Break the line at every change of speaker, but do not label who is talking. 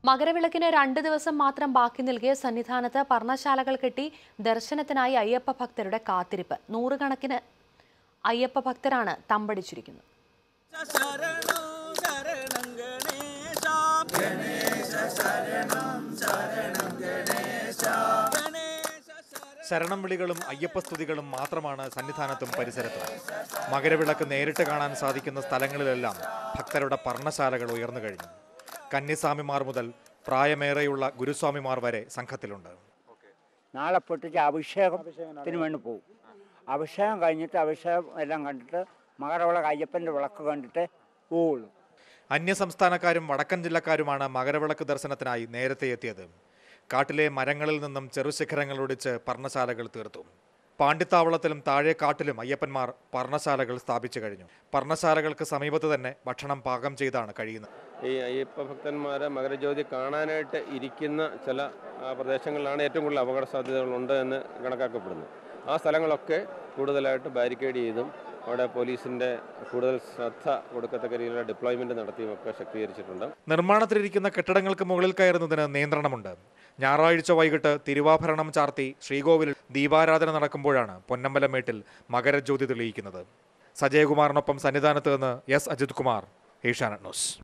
മകരവിളക്കിന് രണ്ട് ദിവസം മാത്രം ബാക്കി നിൽക്കിയ സന്നിധാനത്ത് പർണശാലകൾ കെട്ടി ദർശനത്തിനായി അയ്യപ്പ ഭക്തരുടെ കാത്തിരിപ്പ് നൂറുകണക്കിന് അയ്യപ്പ ഭക്തരാണ് തമ്പടിച്ചിരിക്കുന്നത്
ശരണം ശരണം ഗണേശ ഗണേശ ശരണം ശരണം ഗണേശ ഗണേശ ശരണം
ശരണം വിളികളും അയ്യപ്പസ്തുതികളും മാത്രമാണ് സന്നിധാനത്തും പരിസരത്തും മകരവിളക്ക് നേരിട്ട് കാണാൻ സാധിക്കുന്ന സ്ഥലങ്ങളിലെല്ലാം ഭക്തരുടെ പർണശാലകൾ ഉയർന്നു കഴിഞ്ഞു കന്യസ്വാമിമാർ മുതൽ പ്രായമേറെയുള്ള ഗുരുസ്വാമിമാർ വരെ സംഘത്തിലുണ്ട്
നാളെ പൊട്ടിച്ച് അഭിഷേകത്തിന് വേണ്ടി പോകും അഭിഷേകം കഴിഞ്ഞിട്ട് അഭിഷേകം എല്ലാം കണ്ടിട്ട് മകരവിളക്ക് അയ്യപ്പൻ്റെ വിളക്ക് കണ്ടിട്ട് പോവുള്ളൂ
അന്യസംസ്ഥാനക്കാരും വടക്കൻ ജില്ലക്കാരുമാണ് മകരവിളക്ക് ദർശനത്തിനായി നേരത്തെ എത്തിയത് കാട്ടിലെ മരങ്ങളിൽ നിന്നും ചെറുശിഖരങ്ങൾ ഒടിച്ച് പർണശാലകൾ തീർത്തു പാണ്ടിത്താവളത്തിലും താഴെ കാട്ടിലും അയ്യപ്പന്മാർ പർണശാലകൾ സ്ഥാപിച്ചു കഴിഞ്ഞു പർണശാലകൾക്ക് സമീപത്ത് തന്നെ ഭക്ഷണം പാകം ചെയ്താണ് കഴിയുന്നത്
ഈ അയ്യപ്പ ഭക്തന്മാരെ മകരജ്യോതി കാണാനായിട്ട് ഇരിക്കുന്ന ചില ആ, പ്രദേശങ്ങളിലാണ് ഏറ്റവും കൂടുതൽ അപകട സാധ്യതകളുണ്ട് എന്ന് കണക്കാക്കപ്പെടുന്നു ആ സ്ഥലങ്ങളൊക്കെ കൂടുതലായിട്ട് ബാരിക്കേഡ് ചെയ്തും അവിടെ പോലീസിൻ്റെ കൂടുതൽ ശ്രദ്ധ കൊടുക്കത്തക്ക രീതിയിലുള്ള ഡിപ്ലോയ്മെൻറ്റ് നടത്തിയും ഒക്കെ ശക്തീകരിച്ചിട്ടുണ്ട്
നിർമ്മാണത്തിലിരിക്കുന്ന കെട്ടിടങ്ങൾക്ക് മുകളിൽ കയറുന്നതിന് നിയന്ത്രണമുണ്ട് ഞായറാഴ്ച വൈകിട്ട് തിരുവാഭരണം ചാർത്തി ശ്രീകോവിലിൽ ദീപാരാധന നടക്കുമ്പോഴാണ് പൊന്നമ്പലമേട്ടിൽ മകരജ്യോതി തെളിയിക്കുന്നത് സജയകുമാറിനൊപ്പം സന്നിധാനത്ത് നിന്ന് എസ് അജിത് കുമാർ ഏഷ്യാനെറ്റ് ന്യൂസ്